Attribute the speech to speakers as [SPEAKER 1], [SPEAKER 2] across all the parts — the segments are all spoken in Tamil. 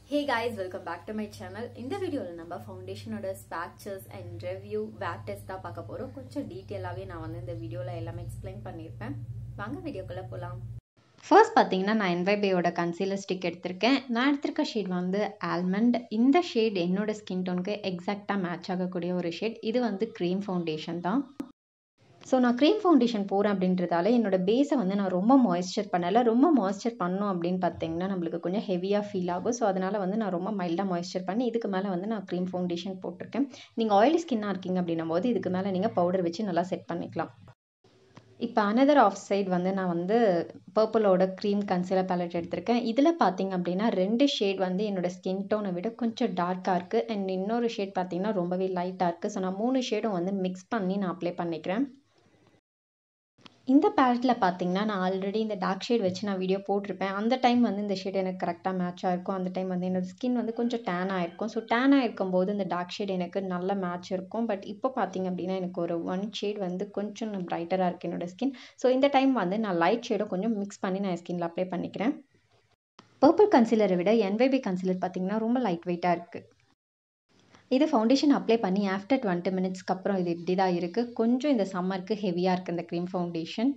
[SPEAKER 1] hey guys welcome back to my channel இந்த வீடியோவில் நம்ம ஃபவுண்டேஷனோட ஸ்பேக்சர்ஸ் அண்ட் ரிவ்யூ வேர் டெஸ்ட் தான் பார்க்க போகிறோம் கொஞ்சம் டீட்டெயிலாகவே நான் வந்து இந்த வீடியோவில் எல்லாமே எக்ஸ்பிளைன் பண்ணியிருப்பேன் வாங்க வீடியோக்குள்ளே போகலாம்
[SPEAKER 2] ஃபர்ஸ்ட் பார்த்தீங்கன்னா நான் என்வைபேயோட கன்சீலர் ஸ்டிக் எடுத்திருக்கேன் நான் எடுத்திருக்க ஷேட் வந்து ஆல்மண்ட் இந்த ஷேட் என்னோட ஸ்கின் டோனுக்கு எக்ஸாக்டாக மேட்ச் ஆகக்கூடிய ஒரு ஷேட் இது வந்து க்ரீம் ஃபவுண்டேஷன் தான் ஸோ நான் க்ரீம் ஃபவுண்டேஷன் போகிறேன் அப்படின்றதால என்னோட பேஸை வந்து நான் ரொம்ப மாய்ஸ்சர் பண்ணலை ரொம்ப மாய்ஸ்சர் பண்ணோம் அப்படின்னு பார்த்தீங்கன்னா நம்மளுக்கு கொஞ்சம் ஹெவியாக ஃபீல் ஆகும் ஸோ அதனால் வந்து நான் ரொம்ப மைல்டாக மாய்ஸ்சர் பண்ணி இதுக்கு மேலே வந்து நான் க்ரீம் ஃபவுண்டேஷன் போட்டிருக்கேன் நீங்கள் ஆயிலி ஸ்கின்னாக இருக்கீங்க அப்படின்னும் போது இதுக்கு மேலே நீங்கள் பவுடர் வச்சு நல்லா செட் பண்ணிக்கலாம் இப்போ அனதர் ஆஃப் சைட் வந்து நான் வந்து பர்பிளோட க்ரீம் கன்சீலர் பேலட் எடுத்திருக்கேன் இதில் பார்த்தீங்க அப்படின்னா ரெண்டு ஷேட் வந்து என்னோட ஸ்கின் டோனை விட கொஞ்சம் டார்க்காக இருக்குது அண்ட் இன்னொரு ஷேட் பார்த்தீங்கன்னா ரொம்பவே லைட்டாக இருக்குது ஸோ நான் மூணு ஷேடும் வந்து மிக்ஸ் பண்ணி நான் அப்ளை பண்ணிக்கிறேன் இந்த பேலட்டில் பார்த்தீங்கன்னா நான் ஆல்ரெடி இந்த டார்க் ஷேட் வச்சு நான் வீடியோ போட்டிருப்பேன் அந்த டைம் வந்து இந்த ஷேட் எனக்கு கரெக்டாக மேட்சாக இருக்கும் அந்த டைம் வந்து என்னோட ஸ்கின் வந்து கொஞ்சம் டேன் ஆகிருக்கும் ஸோ டேன் ஆகிருக்கும் போது இந்த டார்க் ஷேட் எனக்கு நல்ல மேட்ச் இருக்கும் பட் இப்போ பார்த்தீங்க அப்படின்னா எனக்கு ஒரு ஒன் ஷேட் வந்து கொஞ்சம் பிரைட்டராக இருக்குது என்னோட ஸ்கின் ஸோ இந்த டைம் வந்து நான் லைட் ஷேடும் கொஞ்சம் மிக்ஸ் பண்ணி நான் ஸ்கின்ல அப்ளை பண்ணிக்கிறேன் பர்பிள் கன்சீலரை விட என்வைபி கன்சீலர் பார்த்தீங்கன்னா ரொம்ப லைட் வெயிட்டாக இருக்குது இது ஃபவுண்டேஷன் அப்ளை பண்ணி ஆஃப்டர் டுவெண்ட்டி மினிட்ஸ்க்கு அப்புறம் இது இப்படி தான் இருக்குது கொஞ்சம் இந்த சம்மருக்கு ஹெவியாக இருக்குது இந்த க்ரீம் ஃபவுண்டேஷன்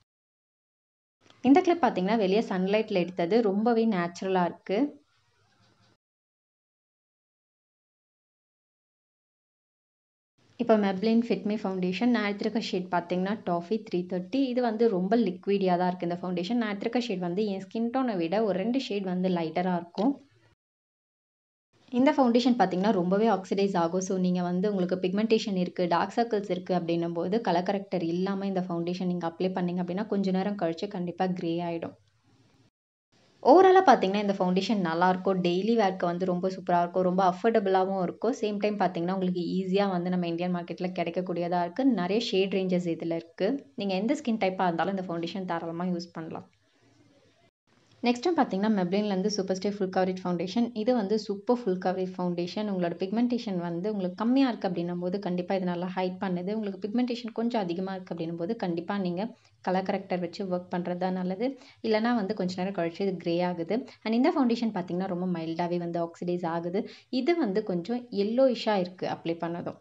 [SPEAKER 2] இந்த கிளிப் பார்த்தீங்கன்னா வெளியே சன்லைட்டில் எடுத்தது ரொம்பவே நேச்சுரலாக இருக்குது இப்போ மெப்ளின் ஃபிட்மி ஃபவுண்டேஷன் நான் எடுத்திருக்க ஷேட் பார்த்தீங்கன்னா டாஃபி த்ரீ தேர்ட்டி இது வந்து ரொம்ப லிக்விடியாக தான் இருக்குது இந்த ஃபவுண்டேஷன் நான் எடுத்திருக்க ஷேட் வந்து என் ஸ்கின் டோனை விட ஒரு ரெண்டு ஷேட் வந்து லைட்டராக இருக்கும் இந்த ஃபவுண்டேஷன் பார்த்தீங்கன்னா ரொம்பவே ஆக்சிடைஸ் ஆகும் ஸோ நீங்கள் வந்து உங்களுக்கு பிக்மெண்டேஷன் இருக்குது டார்க் சர்க்கிள்ஸ் இருக்குது அப்படின்னும் போது கலர் கரெக்டர் இல்லாமல் இந்த ஃபவுண்டேஷன் நீங்கள் அப்ளை பண்ணிங்க அப்படின்னா கொஞ்ச நேரம் கழிச்சு கண்டிப்பாக க்ரே ஆகிடும் ஓவராலாக பார்த்தீங்கன்னா இந்த ஃபவுண்டேஷன் நல்லாயிருக்கும் டெய்லி வேர்க்கு வந்து ரொம்ப சூப்பராக இருக்கும் ரொம்ப அஃபோர்டபுளாகவும் இருக்கும் சேம் டைம் பார்த்தீங்கன்னா உங்களுக்கு ஈஸியாக வந்து நம்ம இந்தியன் மார்க்கெட்டில் கிடைக்கக்கூடியதாக இருக்குது நிறைய ஷேட் ரேஞ்சஸ் இதில் இருக்குது நீங்கள் எந்த ஸ்கின் டைப்பாக இருந்தாலும் இந்த ஃபவுண்டேஷன் தாராளமாக யூஸ் பண்ணலாம் நெக்ஸ்ட்டும் பார்த்தீங்கன்னா மெப்ளின்லேருந்து super stay full coverage foundation இது வந்து சூப்பர் ஃபுல் கவரேஜ் ஃபவுண்டேஷன் உங்களோட பிக்மெண்டேஷன் வந்து உங்களுக்கு கம்மியாக இருக்குது அப்படின்னும் போது கண்டிப்பாக இது நல்லா ஹைட் பண்ணுது உங்களுக்கு பிக்மெண்டேஷன் கொஞ்சம் அதிகமாக இருக்குது அப்படின்னும் போது கண்டிப்பாக நீங்கள் கலர் கரெக்டர் வச்சு ஒர்க் பண்ணுறது தான் நல்லது இல்லைனா வந்து கொஞ்ச நேரம் கழிச்சு இது க்ரே ஆகுது அண்ட் இந்த ஃபவுண்டேஷன் பார்த்தீங்கன்னா ரொம்ப மைல்டாகவே வந்து ஆக்சிடைஸ் ஆகுது இது வந்து கொஞ்சம் எல்லோயிஷாக இருக்குது அப்ளை பண்ணதும்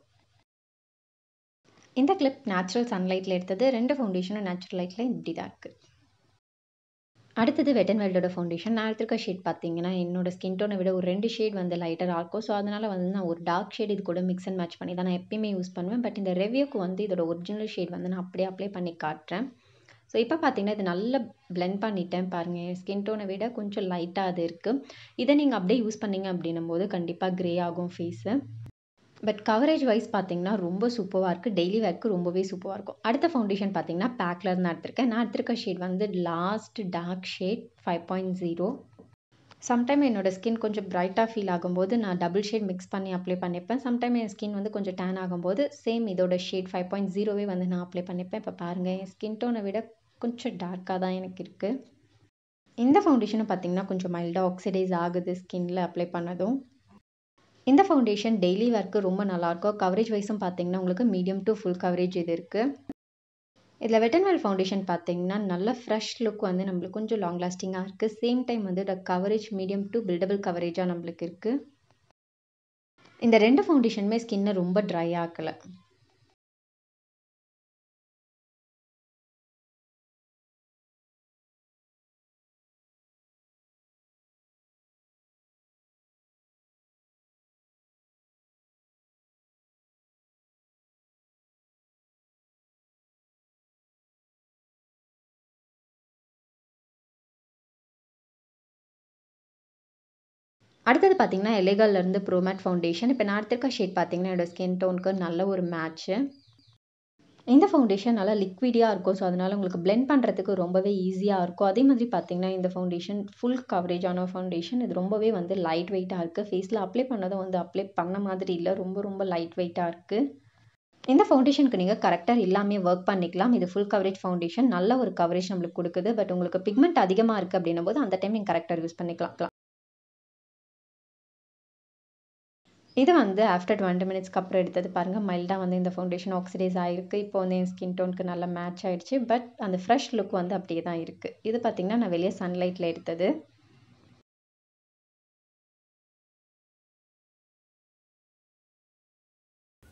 [SPEAKER 2] இந்த கிளிப் நேச்சுரல் சன்லைட்டில் எடுத்தது ரெண்டு ஃபவுண்டேஷனும் நேச்சுரல் லைட்டில் இப்படி தான் இருக்குது அடுத்தது வெட் அண்ட் வைல்டோட ஃபவுண்டேஷன் நான் எடுத்திருக்க ஷேட் பார்த்தீங்கன்னா என்னோட ஸ்கின் டோனை விட ஒரு ரெண்டு ஷேட் வந்து லைட்டராக இருக்கும் ஸோ அதனால் வந்து நான் ஒரு டார்க் ஷேட் இது கூட மிக்ஸ் அண்ட் மேட்ச் பண்ணி தான் நான் எப்பயுமே யூஸ் பண்ணுவேன் பட் இந்த ரெவ்யூக்கு வந்து இதோட ஒரிஜினல் ஷேட் வந்து நான் அப்படியே அப்ளை பண்ணி காட்டுறேன் ஸோ இப்போ பார்த்தீங்கன்னா இது நல்லா பிளெண்ட் பண்ணிட்டேன் பாருங்கள் ஸ்கின் டோனை விட கொஞ்சம் லைட்டாக அது இருக்குது இதை நீங்கள் அப்படியே யூஸ் பண்ணிங்க அப்படின்னும் போது கண்டிப்பாக க்ரே ஆகும் ஃபேஸு பட் கவரேஜ் வைஸ் பார்த்தீங்கன்னா ரொம்ப சூப்பராக இருக்குது டெய்லி வேர்க்கு ரொம்பவே சூப்பராக இருக்கும் அடுத்த ஃபவுண்டேஷன் பார்த்தீங்கன்னா பேக்கில் நான் எடுத்திருக்கேன் நான் எடுத்திருக்க ஷேட் வந்து last dark shade five point zero sometime என்னோட ஸ்கின் கொஞ்சம் பிரைட்டாக ஃபீல் ஆகும்போது நான் டபுள் ஷேட் மிக்ஸ் பண்ணி அப்ளை பண்ணிப்பேன் சம்டைம் என் ஸ்கின் வந்து கொஞ்சம் டேன் ஆகும்போது சேம் இதோட ஷேட் ஃபைவ் பாயிண்ட் ஜீரோவே வந்து நான் அப்ளை பண்ணிப்பேன் இப்போ பாருங்கள் என் ஸ்கின் டோனை விட கொஞ்சம் டார்க்காக தான் எனக்கு இருக்குது இந்த ஃபவுண்டேஷனும் பார்த்தீங்கன்னா கொஞ்சம் மைல்டாக ஆக்சிடைஸ் ஆகுது ஸ்கின்ல அப்ளை பண்ணதும் இந்த ஃபவுண்டேஷன் டெய்லி ஒர்க்கு ரொம்ப நல்லாயிருக்கும் கவரேஜ் வைஸும் பார்த்தீங்கன்னா உங்களுக்கு மீடியம் டு ஃபுல் கவரேஜ் இது இருக்குது இதில் வெட்டன்வெல் ஃபவுண்டேஷன் பார்த்தீங்கன்னா நல்ல ஃப்ரெஷ் லுக் வந்து நம்மளுக்கு கொஞ்சம் லாங் லாஸ்டிங்காக இருக்குது சேம் டைம் வந்து the coverage medium to buildable கவரேஜாக நம்மளுக்கு இருக்குது இந்த ரெண்டு ஃபவுண்டேஷனுமே ஸ்கின்னை ரொம்ப ட்ரை ஆக்கலை அடுத்தது பார்த்தீங்கன்னா எலேகால்லேருந்து ப்ரோமேட் ஃபவுண்டேஷன் இப்போ நான் எடுத்திருக்க ஷேட் பார்த்தீங்கன்னா என்னோட ஸ்கின் டோனுக்கு நல்ல ஒரு மேட்ச்சு இந்த ஃபவுண்டேஷன் நல்லா லிக்விடியாக இருக்கும் ஸோ அதனால் உங்களுக்கு பிளெண்ட் பண்ணுறதுக்கு ரொம்பவே ஈஸியாக இருக்கும் அதே மாதிரி பார்த்தீங்கன்னா இந்த ஃபவுண்டேஷன் ஃபுல் கவரேஜான ஃபவுண்டேஷன் இது ரொம்பவே வந்து லைட் வெயிட்டாக இருக்குது ஃபேஸில் அப்ளை பண்ணதும் வந்து அப்ளை பண்ண மாதிரி இல்லை ரொம்ப ரொம்ப லைட் வெயிட்டாக இருக்குது இந்த ஃபவுண்டேஷனுக்கு நீங்கள் கரெக்டாக எல்லாமே ஒர்க் பண்ணிக்கலாம் இது ஃபுல் கவரேஜ் ஃபவுண்டேஷன் நல்ல ஒரு கவரேஜ் நம்மளுக்கு கொடுக்குது பட் உங்களுக்கு பிக்மெண்ட் அதிகமாக இருக்குது அப்படின்னும் போது அந்த டைம் நீங்கள் கரெக்டாக யூஸ் பண்ணிக்கலாம் இது வந்து ஆஃப்டர் டுவெண்ட்டி மினிட்ஸ்க்கு அப்புறம் எடுத்தது பாருங்கள் மைல்டாக வந்து இந்த ஃபவுண்டேஷன் ஆக்சிடைஸ் ஆகிருக்கு இப்போ வந்து என் ஸ்கின் டோனுக்கு நல்லா மேட்ச் ஆகிடுச்சு பட் அந்த ஃப்ரெஷ் லுக் வந்து அப்படியே தான் இருக்குது இது பார்த்திங்கன்னா நான் வெளியே சன்லைட்டில் எடுத்தது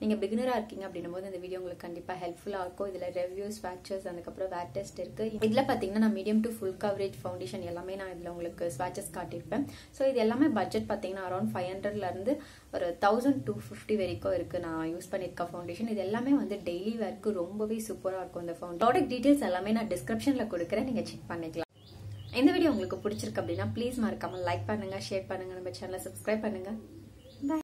[SPEAKER 1] நீங்கள் பிகினராக இருக்கீங்க அப்படின்னும் போது இந்த வீடியோ உங்களுக்கு கண்டிப்பாக ஹெல்ப்ஃபுல்லாக இருக்கும் இதில் ரிவ்யூஸ் ஸ்வாட்சஸ் அதுக்கப்புறம் வேட் டெஸ்ட் இருக்குது இதில் பார்த்தீங்கன்னா நான் medium to full coverage foundation எல்லாமே நான் இதில் உங்களுக்கு ஸ்வாட்சஸ் காட்டியிருப்பேன் ஸோ இது எல்லாமே பட்ஜெட் பார்த்தீங்கன்னா அரௌண்ட் ஃபைவ் ஹண்ட்ரட்லேருந்து ஒரு தௌசண்ட் டூ ஃபிஃப்டி வரைக்கும் இருக்குது நான் யூஸ் பண்ணியிருக்க ஃபவுண்டேஷன் இது எல்லாமே வந்து டெய்லி வேர்க்கு ரொம்பவே சூப்பராக இருக்கும் இந்த ஃபவுண்ட் ப்ராடக்ட் டீட்டெயில்ஸ் எல்லாமே நான் டிஸ்கிரிப்ஷனில் கொடுக்குறேன் நீங்கள் செக் பண்ணிக்கலாம் இந்த வீடியோ உங்களுக்கு பிடிச்சிருக்கு அப்படின்னா ப்ளீஸ் மறக்காம லைக் பண்ணுங்க ஷேர் பண்ணுங்க நம்ம சேனலை சப்ஸ்கிரைப் பண்ணுங்க